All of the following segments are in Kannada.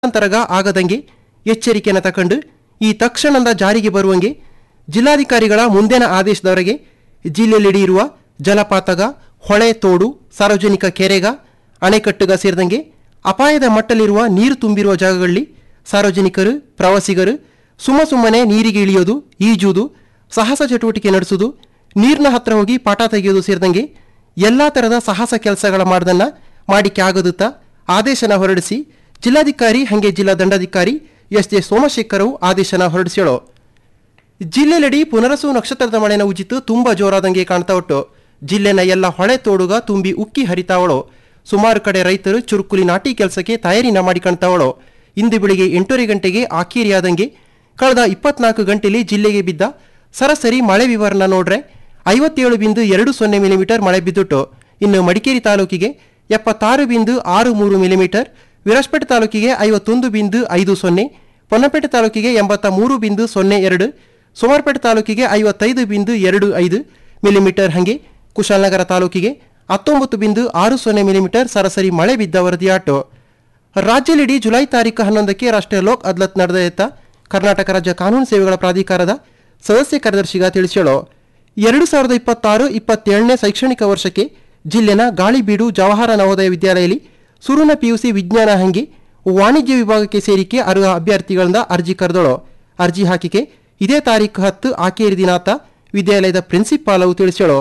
ಅಂತರಗ ಆಗದಂಗೆ ಎಚ್ಚರಿಕೆಯನ್ನು ತಕೊಂಡು ಈ ತಕ್ಷಣದ ಜಾರಿಗೆ ಬರುವಂಗೆ ಜಿಲ್ಲಾಧಿಕಾರಿಗಳ ಮುಂದಿನ ಆದೇಶದವರೆಗೆ ಜಿಲ್ಲೆಯಲ್ಲಿಡಿ ಇರುವ ಜಲಪಾತಗ ಹೊಳೆ ತೋಡು ಸಾರ್ವಜನಿಕ ಕೆರೆಗ ಅಣೆಕಟ್ಟುಗ ಸೇರಿದಂಗೆ ಅಪಾಯದ ಮಟ್ಟಲಿರುವ ನೀರು ತುಂಬಿರುವ ಜಾಗಗಳಲ್ಲಿ ಸಾರ್ವಜನಿಕರು ಪ್ರವಾಸಿಗರು ಸುಮ್ಮ ಸುಮ್ಮನೆ ನೀರಿಗೆ ಇಳಿಯೋದು ಈಜುವುದು ಸಾಹಸ ಚಟುವಟಿಕೆ ನಡೆಸುವುದು ನೀರಿನ ಹತ್ರ ಹೋಗಿ ಪಾಠ ತೆಗೆಯೋದು ಸೇರಿದಂಗೆ ಎಲ್ಲಾ ಥರದ ಸಾಹಸ ಕೆಲಸಗಳ ಮಾಡ್ದನ್ನ ಮಾಡಿಕೆ ಆಗೋದುತ್ತ ಆದೇಶನ ಹೊರಡಿಸಿ ಜಿಲ್ಲಾಧಿಕಾರಿ ಹಾಗೆ ಜಿಲ್ಲಾ ದಂಡಾಧಿಕಾರಿ ಎಸ್ ಜೆ ಸೋಮಶೇಖರವು ಆದೇಶನ ಹೊರಡಿಸ್ಯಾಳೋ ಜಿಲ್ಲೆಲೆಡಿ ಪುನರಸು ನಕ್ಷತ್ರದ ಮಳೆನ ಉಜಿತು ತುಂಬಾ ಜೋರಾದಂಗೆ ಕಾಣ್ತಾ ಉಂಟು ಜಿಲ್ಲೆನ ಎಲ್ಲ ಹೊಳೆ ತೋಡುಗ ತುಂಬಿ ಉಕ್ಕಿ ಹರಿತಾವಳೋ ಸುಮಾರು ಕಡೆ ರೈತರು ಚುರುಕುಲಿ ನಾಟಿ ಕೆಲಸಕ್ಕೆ ತಯಾರಿನ ಮಾಡಿಕೊಳ್ತಾವಳೋ ಇಂದು ಬೆಳಿಗ್ಗೆ ಎಂಟೂವರೆ ಗಂಟೆಗೆ ಆಕೇರಿಯಾದಂಗೆ ಕಳೆದ ಇಪ್ಪತ್ನಾಲ್ಕು ಗಂಟೆಲಿ ಜಿಲ್ಲೆಗೆ ಬಿದ್ದ ಸರಾಸರಿ ಮಳೆ ವಿವರನ ನೋಡ್ರೆ ಐವತ್ತೇಳು ಬಿಂದು ಎರಡು ಸೊನ್ನೆ ಮಿಲಿಮೀಟರ್ ಮಳೆ ಬಿದ್ದುಟ್ಟು ಇನ್ನು ಮಡಿಕೇರಿ ತಾಲೂಕಿಗೆ ಎಪ್ಪತ್ತಾರು ಬಿಂದು ಆರು ಮೂರು ಮಿಲಿಮೀಟರ್ ವಿರಾಜಪೇಟೆ ತಾಲೂಕಿಗೆ ಐವತ್ತೊಂದು ಬಿಂದು ಐದು ಸೊನ್ನೆ ಪೊನ್ನಪೇಟೆ ತಾಲೂಕಿಗೆ ಎಂಬತ್ತ ಮೂರು ಬಿಂದು ಸೊನ್ನೆ ಎರಡು ಸೋಮವಾರಪೇಟೆ ತಾಲೂಕಿಗೆ ಐವತ್ತೈದು ಬಿಂದು ಎರಡು ಐದು ಮಿಲಿಮೀಟರ್ ಹಂಗೆ ಕುಶಾಲನಗರ ತಾಲೂಕಿಗೆ ಹತ್ತೊಂಬತ್ತು ಬಿಂದು ಆರು ಸೊನ್ನೆ ಮಿಲಿಮೀಟರ್ ಸರಾಸರಿ ಮಳೆ ಬಿದ್ದ ವರದಿಯಾಟು ರಾಜ್ಯದಲ್ಲಿಡೀ ಜುಲೈ ತಾರೀಕು ಹನ್ನೊಂದಕ್ಕೆ ರಾಷ್ಟ್ರೀಯ ಲೋಕ್ ಅದಾಲತ್ ನಡೆದ ಕರ್ನಾಟಕ ರಾಜ್ಯ ಕಾನೂನು ಸೇವೆಗಳ ಪ್ರಾಧಿಕಾರದ ಸದಸ್ಯ ಕಾರ್ಯದರ್ಶಿಗ ತಿಳಿಸ್ಯಾಳೋ ಎರಡು ಸಾವಿರದ ಇಪ್ಪತ್ತಾರು ಇಪ್ಪತ್ತೇಳನೇ ಶೈಕ್ಷಣಿಕ ವರ್ಷಕ್ಕೆ ಜಿಲ್ಲೆನ ಗಾಳಿಬೀಡು ಜವಾಹರ ನವೋದಯ ವಿದ್ಯಾಲಯದಲ್ಲಿ ಸುರುನ ಪಿಯುಸಿ ವಿಜ್ಞಾನ ಹಂಗೆ ವಾಣಿಜ್ಯ ವಿಭಾಗಕ್ಕೆ ಸೇರಿಕೆ ಅರ್ಹ ಅಭ್ಯರ್ಥಿಗಳಿಂದ ಅರ್ಜಿ ಕರೆದಳು ಅರ್ಜಿ ಹಾಕಿಕೆ ಇದೇ ತಾರೀಕು ಹತ್ತು ಆಕೇರಿ ದಿನಾತ ವಿದ್ಯಾಲಯದ ಪ್ರಿನ್ಸಿಪಾಲವು ತಿಳಿಸ್ಯಾಳೋ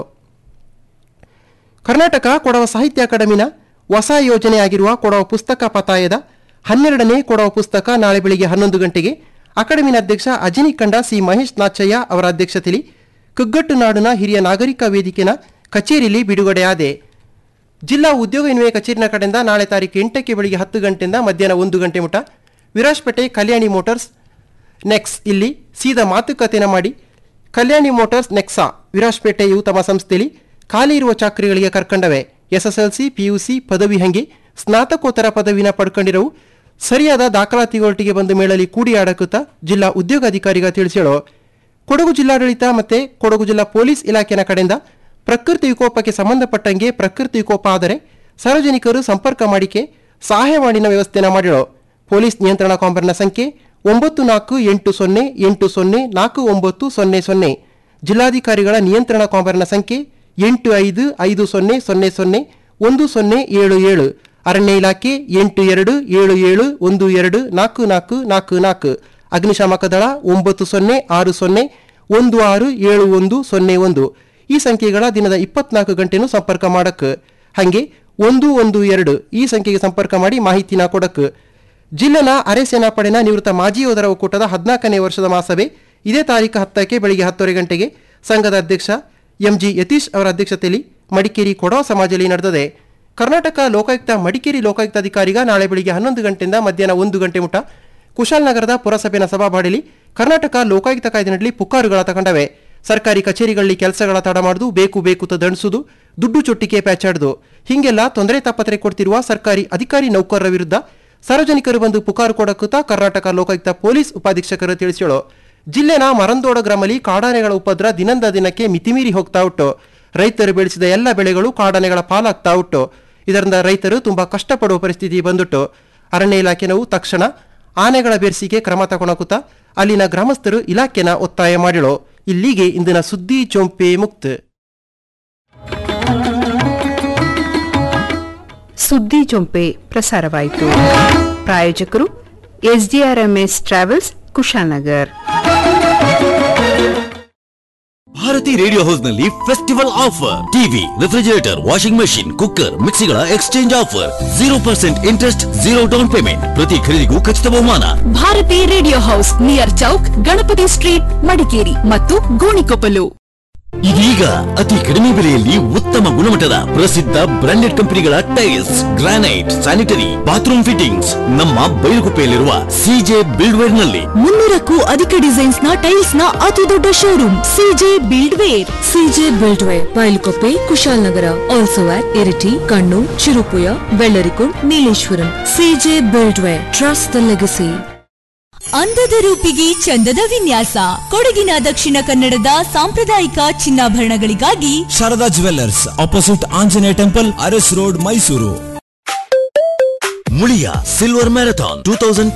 ಕರ್ನಾಟಕ ಕೊಡವ ಸಾಹಿತ್ಯ ಅಕಾಡೆಮಿನ ಹೊಸ ಯೋಜನೆಯಾಗಿರುವ ಕೊಡವ ಪುಸ್ತಕ ಪತಾಯದ ಹನ್ನೆರಡನೇ ಕೊಡವ ಪುಸ್ತಕ ನಾಳೆ ಬೆಳಿಗ್ಗೆ ಹನ್ನೊಂದು ಗಂಟೆಗೆ ಅಕಾಡೆಮಿನ ಅಧ್ಯಕ್ಷ ಅಜಿನಿ ಕಂಡ ಸಿ ಮಹೇಶ್ ನಾಚಯ್ಯ ಅವರ ಅಧ್ಯಕ್ಷತೆಯಲ್ಲಿ ಕುಗ್ಗಟ್ಟು ನಾಡಿನ ಹಿರಿಯ ನಾಗರಿಕ ವೇದಿಕೆನ ಕಚೇರಿಯಲ್ಲಿ ಬಿಡುಗಡೆಯಾದೆ ಜಿಲ್ಲಾ ಉದ್ಯೋಗ ವಿನಿಮಯ ಕಚೇರಿನ ಕಡೆಯಿಂದ ನಾಳೆ ತಾರೀಕು ಎಂಟಕ್ಕೆ ಬೆಳಿಗ್ಗೆ ಹತ್ತು ಗಂಟೆಯಿಂದ ಮಧ್ಯಾಹ್ನ ಒಂದು ಗಂಟೆ ಮುಟ ವಿರಾಜ್ಪೇಟೆ ಕಲ್ಯಾಣಿ ಮೋಟಾರ್ಸ್ ನೆಕ್ಸ್ ಇಲ್ಲಿ ಸೀದಾ ಮಾತುಕತೆನ ಮಾಡಿ ಕಲ್ಯಾಣಿ ಮೋಟಾರ್ಸ್ ನೆಕ್ಸಾ ವಿರಾಜ್ಪೇಟೆಯು ತಮ್ಮ ಸಂಸ್ಥೆಯಲ್ಲಿ ಖಾಲಿ ಇರುವ ಚಾಕರಿಗಳಿಗೆ ಕರ್ಕೊಂಡವೆ ಎಸ್ಎಸ್ಎಲ್ಸಿ ಪಿಯುಸಿ ಪದವಿ ಹಂಗೆ ಸ್ನಾತಕೋತ್ತರ ಪದವಿನ ಪಡ್ಕೊಂಡಿರವು ಸರಿಯಾದ ದಾಖಲಾತಿಗಳೊಟ್ಟಿಗೆ ಬಂದ ಮೇಳಲ್ಲಿ ಕೂಡಿಯಾಡಕುತ್ತ ಜಿಲ್ಲಾ ಉದ್ಯೋಗಾಧಿಕಾರಿಗ ತಿಳಿಸ್ಯಾಳೋ ಕೊಡಗು ಜಿಲ್ಲಾಡಳಿತ ಮತ್ತೆ ಕೊಡಗು ಜಿಲ್ಲಾ ಪೊಲೀಸ್ ಇಲಾಖೆನ ಕಡೆಯಿಂದ ಪ್ರಕೃತಿ ವಿಕೋಪಕ್ಕೆ ಸಂಬಂಧಪಟ್ಟಂಗೆ ಪ್ರಕೃತಿ ವಿಕೋಪ ಆದರೆ ಸಾರ್ವಜನಿಕರು ಸಂಪರ್ಕ ಮಾಡಿಕೆ ಸಹಾಯವಾಣಿನ ವ್ಯವಸ್ಥೆನ ಮಾಡಿರೋ ಪೊಲೀಸ್ ನಿಯಂತ್ರಣ ಕಾಂಬರ್ನ ಸಂಖ್ಯೆ ಒಂಬತ್ತು ನಾಲ್ಕು ಎಂಟು ಸೊನ್ನೆ ಎಂಟು ಸೊನ್ನೆ ನಾಲ್ಕು ಒಂಬತ್ತು ಸೊನ್ನೆ ಸೊನ್ನೆ ಜಿಲ್ಲಾಧಿಕಾರಿಗಳ ನಿಯಂತ್ರಣ ಕಾಂಬರ್ನ ಸಂಖ್ಯೆ ಎಂಟು ಐದು ಐದು ಸೊನ್ನೆ ಸೊನ್ನೆ ಸೊನ್ನೆ ಒಂದು ಸೊನ್ನೆ ಏಳು ಏಳು ಅರಣ್ಯ ಇಲಾಖೆ ಎಂಟು ಎರಡು ಏಳು ಏಳು ಒಂದು ಎರಡು ನಾಲ್ಕು ನಾಲ್ಕು ನಾಲ್ಕು ನಾಲ್ಕು ಅಗ್ನಿಶಾಮಕ ದಳ ಒಂಬತ್ತು ಸೊನ್ನೆ ಆರು ಸೊನ್ನೆ ಒಂದು ಆರು ಏಳು ಒಂದು ಸೊನ್ನೆ ಒಂದು ಈ ಸಂಖ್ಯೆಗಳ ದಿನದ ಇಪ್ಪತ್ನಾಲ್ಕು ಗಂಟೆನೂ ಸಂಪರ್ಕ ಮಾಡಕ್ಕೆ ಹಾಗೆ ಒಂದು ಒಂದು ಎರಡು ಈ ಸಂಖ್ಯೆಗೆ ಸಂಪರ್ಕ ಮಾಡಿ ಮಾಹಿತಿನ ಕೊಡಕ್ಕೆ ಜಿಲ್ಲೆನ ಅರೆ ಸೇನಾಪಡೆನ ನಿವೃತ್ತ ಮಾಜಿ ಯೋಧರ ಒಕ್ಕೂಟದ ಹದಿನಾಲ್ಕನೇ ವರ್ಷದ ಮಾಸಭೆ ಇದೇ ತಾರೀಕು ಹತ್ತಕ್ಕೆ ಬೆಳಿಗ್ಗೆ ಹತ್ತುವರೆ ಗಂಟೆಗೆ ಸಂಘದ ಅಧ್ಯಕ್ಷ ಎಂಜಿ ಯತೀಶ್ ಅವರ ಅಧ್ಯಕ್ಷತೆಯಲ್ಲಿ ಮಡಿಕೇರಿ ಕೊಡವ ಸಮಾಜದಲ್ಲಿ ನಡೆದಿದೆ ಕರ್ನಾಟಕ ಲೋಕಾಯುಕ್ತ ಮಡಿಕೇರಿ ಲೋಕಾಯುಕ್ತಾಧಿಕಾರಿಗ ನಾಳೆ ಬೆಳಿಗ್ಗೆ ಹನ್ನೊಂದು ಗಂಟೆಯಿಂದ ಮಧ್ಯಾಹ್ನ ಒಂದು ಗಂಟೆ ಮುಟ ಕುಶಾಲನಗರದ ಪುರಸಭೆನ ಸಭಾಬಾಡಿಲಿ ಕರ್ನಾಟಕ ಲೋಕಾಯುಕ್ತ ಕಾಯ್ದೆನಲ್ಲಿ ಪುಕಾರುಗಳ ತಗೊಂಡವೆ ಸರ್ಕಾರಿ ಕಚೇರಿಗಳಲ್ಲಿ ಕೆಲಸಗಳ ತಡ ಮಾಡುದು ಬೇಕು ಬೇಕು ತ ದಂಡಿಸುದು ದುಡ್ಡು ಚೊಟ್ಟಿಗೆ ಪ್ಯಾಚಾಡುದು ಹಿಂಗೆಲ್ಲ ತೊಂದರೆ ತಾಪತ್ರೆ ಕೊಡ್ತಿರುವ ಸರ್ಕಾರಿ ಅಧಿಕಾರಿ ನೌಕರರ ವಿರುದ್ಧ ಸಾರ್ವಜನಿಕರು ಬಂದು ಪುಕಾರು ಕೊಡಕ್ಕುತ್ತಾ ಕರ್ನಾಟಕ ಲೋಕಾಯುಕ್ತ ಪೊಲೀಸ್ ಉಪಾಧೀಕ್ಷಕರು ತಿಳಿಸ್ಯಾಳು ಜಿಲ್ಲೆನ ಮರಂದೋಡ ಗ್ರಾಮಲ್ಲಿ ಕಾಡಾನೆಗಳ ಉಪದ್ರ ದಿನಂದ ದಿನಕ್ಕೆ ಮಿತಿಮೀರಿ ಹೋಗ್ತಾ ಉಂಟು ರೈತರು ಬೆಳೆಸಿದ ಎಲ್ಲ ಬೆಳೆಗಳು ಕಾಡಾನೆಗಳ ಪಾಲಾಗ್ತಾ ಉಂಟು ಇದರಿಂದ ರೈತರು ತುಂಬಾ ಕಷ್ಟಪಡುವ ಪರಿಸ್ಥಿತಿ ಬಂದುಟ್ಟು ಅರಣ್ಯ ಇಲಾಖೆನವು ತಕ್ಷಣ ಆನೆಗಳ ಬೆರ್ಸಿಗೆ ಕ್ರಮ ತಗೊಳಕುತ್ತಾ ಅಲ್ಲಿನ ಗ್ರಾಮಸ್ಥರು ಇಲಾಖೆನ ಒತ್ತಾಯ ಮಾಡಿಳು ಇಲ್ಲಿಗೆ ಇಂದಿನ ಸುದ್ದಿ ಚೊಂಪೆ ಮುಕ್ತ ಸುದ್ದಿ ಜೊಂಪೆ ಪ್ರಸಾರವಾಯಿತು ಪ್ರಾಯೋಜಕರು SDRMS travels Kushalnagar Bharathi radio house ನಲ್ಲಿ festival offer TV refrigerator washing machine cooker ಮಿಕ್ಸಿಗಳ exchange offer zero percent interest zero down payment ಪ್ರತಿ ಖರೀದಿಗೂ ಖಚಿತ ಬಹುಮಾನ Bharathi radio house near Chowk Ganapati street Madikeri ಮತ್ತು ಗೋಣಿಕೊಪ್ಪಲು ಇದೀಗ ಅತಿ ಕಡಿಮೆ ಬೆಲೆಯಲ್ಲಿ ಉತ್ತಮ ಗುಣಮಟ್ಟದ ಪ್ರಸಿದ್ಧ ಬ್ರಾಂಡೆಡ್ ಕಂಪನಿಗಳ tiles granite sanitary bathroom fittings ನಮ್ಮ ಬೈಲುಗುಪ್ಪೆಯಲ್ಲಿರುವ ಸಿಜೆ ಬಿಲ್ಡ್ವೇರ್ ನಲ್ಲಿ ಮುನ್ನೂರಕ್ಕೂ ಅಧಿಕ ಡಿಸೈನ್ಸ್ ನ ಟೈಲ್ಸ್ ನ ಅತಿ ದೊಡ್ಡ showroom CJ buildware CJ buildware Bylakuppe Kushalnagar also at Iritty Kannur Cherupuzha Vellarikund Nileshwaram CJ buildware trust the legacy ಅಂದದ ರೂಪಿಗೆ ಚಂದದ ವಿನ್ಯಾಸ ಕೊಡಗಿನ ದಕ್ಷಿಣ ಕನ್ನಡದ ಸಾಂಪ್ರದಾಯಿಕ ಚಿನ್ನಾಭರಣಗಳಿಗಾಗಿ Sharada jewellers opposite Anjaneya temple Aras road Mysuru Muliya silver marathon two thousand